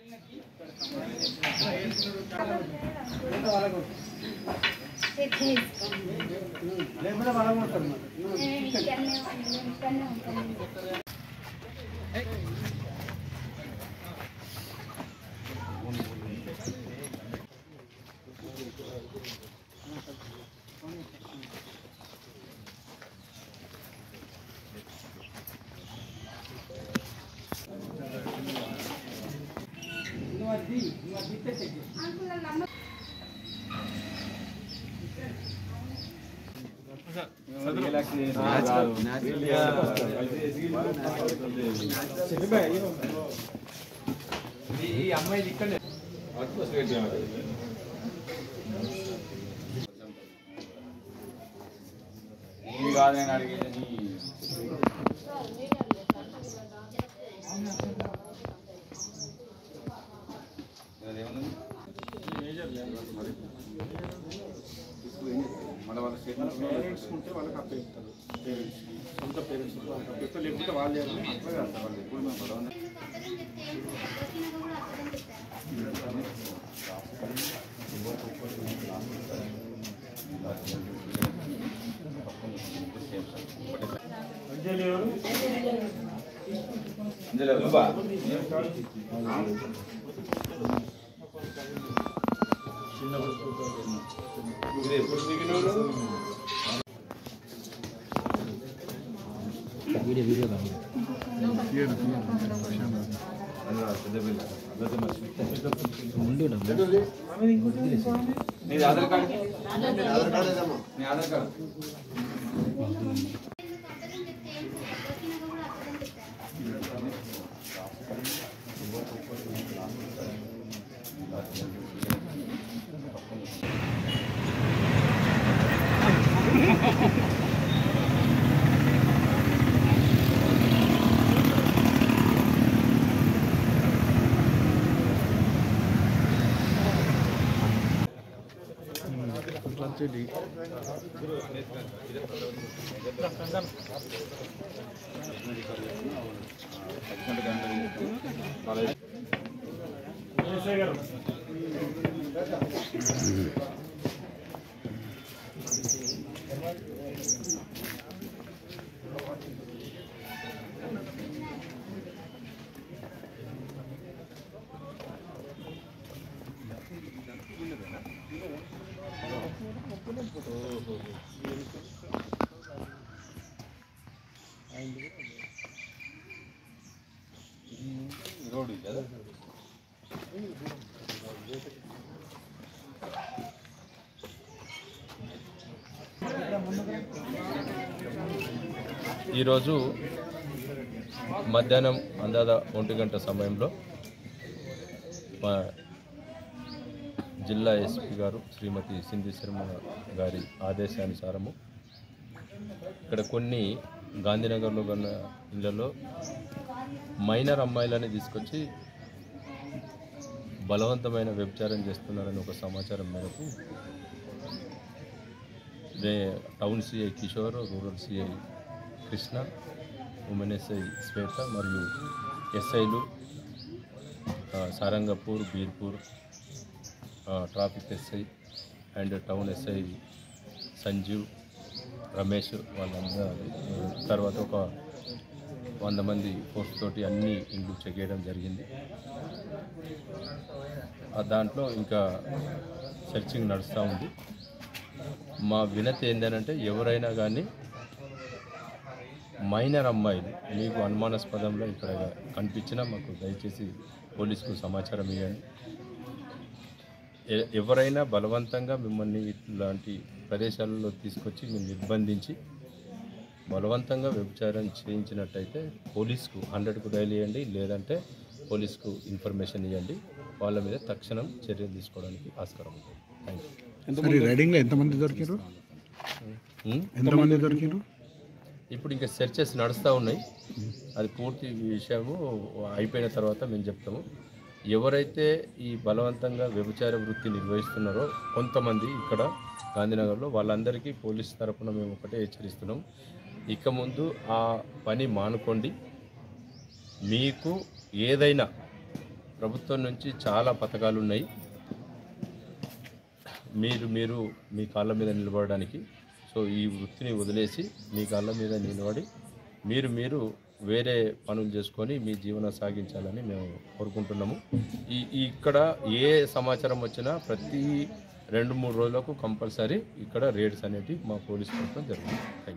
లేకపోతే వాళ్ళ కొడతారు మరి. నేను ఇక్కడనే నేను ఇక్కడనే ఉంటాను నువ్వు అది నువ్వు అది ఇస్తే చెక్ చేయి. ఈ అమ్మాయి ఇక్కడనే ఇది కాదు నేను అడిగేది నీ అదేముంది? మన వాళ్ళ స్టేట్మెంట్ పేరెంట్స్ ఉంటే వాళ్ళకి అప్పగిస్తారు పేరెంట్స్ సొంత పేరెంట్స్ ఉంటే వాళ్ళకి అప్పగిస్తారు లేకపోతే వాళ్ళే అట్లా కాదు సార్ వాళ్ళు ఎప్పుడు మేము గొడవ ఇందులో నువ్వా? ఇది ఎప్పుడు దిగినావు నీది ఆధార్ కార్డు నీ ఆధార్ కార్డు రోడ్ ఇది కదా ఈరోజు మధ్యాహ్నం అందాద ఒంటి గంట సమయంలో మా జిల్లా ఎస్పీ గారు శ్రీమతి సింధి శర్మ గారి ఆదేశానుసారము ఇక్కడ కొన్ని గాంధీనగర్లో ఉన్న ఇళ్లలో మైనర్ అమ్మాయిలని తీసుకొచ్చి బలవంతమైన వ్యభిచారం చేస్తున్నారని ఒక సమాచారం మేరకు రే- town CI Kishore rural CI Krishna women SI Swetha మరియు ఎస్ఐలు ఆ, సారంగపూర్ బీర్పూర్ ఆ, traffic SI and town SI Sanjeev Ramesh వాళ్ళందరూ తర్వాత ఒక వంద మంది ఫోర్స్ తోటి అన్ని ఇండ్లు చెక్ చేయడం జరిగింది ఆ దాంట్లో ఇంకా సెర్చింగ్ నడుస్తూ ఉంది మా వినతి ఏంటంటే ఎవరైనా కానీ మైనర్ అమ్మాయిలు మీకు అనుమానాస్పదంలో ఇక్కడ కనిపించినా మాకు దయచేసి పోలీసుకు సమాచారం ఇవ్వండి ఎ- ఎవరైనా బలవంతంగా మిమ్మల్ని ఇలాంటి ప్రదేశాలలో తీసుకొచ్చి మీరు నిర్బంధించి బలవంతంగా వ్యభిచారం చేయించినట్టయితే పోలీస్కు హండ్రెడ్కు డైల్ చేయండి లేదంటే పోలీస్కు ఇన్ఫర్మేషన్ ఇవ్వండి వాళ్ళ మీద తక్షణం చర్యలు తీసుకోవడానికి ఆస్కారం ఉంటుంది థ్యాంక్ యూ సార్ ఈ రైడింగ్లో ఎంతమంది దొరికారు ఉం? ఎంతమంది దొరికారు ఇప్పుడు ఇంకా సెర్చెస్ నడుస్తూ ఉన్నాయి అది పూర్తి విషయము అయిపోయిన తర్వాత మేము చెప్తాము ఎవరైతే ఈ బలవంతంగా వ్యభిచార వృత్తి నిర్వహిస్తున్నారో కొంతమంది ఇక్కడ గాంధీనగర్లో వాళ్ళందరికీ పోలీస్ తరపున మేము ఒకటే హెచ్చరిస్తున్నాం ఇక ముందు ఆ పని మానుకోండి మీకు ఏదైనా ప్రభుత్వం నుంచి చాలా పథకాలు ఉన్నాయి మీరు మీరు మీ కాళ్ళ మీద నిలబడడానికి సో ఈ వృత్తిని వదిలేసి మీ కాళ్ళ మీద నిలబడి మీరు మీరు వేరే పనులు చేసుకొని మీ జీవనం సాగించాలని మేము కోరుకుంటున్నాము ఈ ఈ ఇక్కడ ఏ సమాచారం వచ్చినా ప్రతి రెండు మూడు రోజులకు కంపల్సరీ ఇక్కడ రేడ్స్ అనేటివి మా పోలీస్ ప్రభుత్వం జరుగుతుంది థ్యాంక్ యూ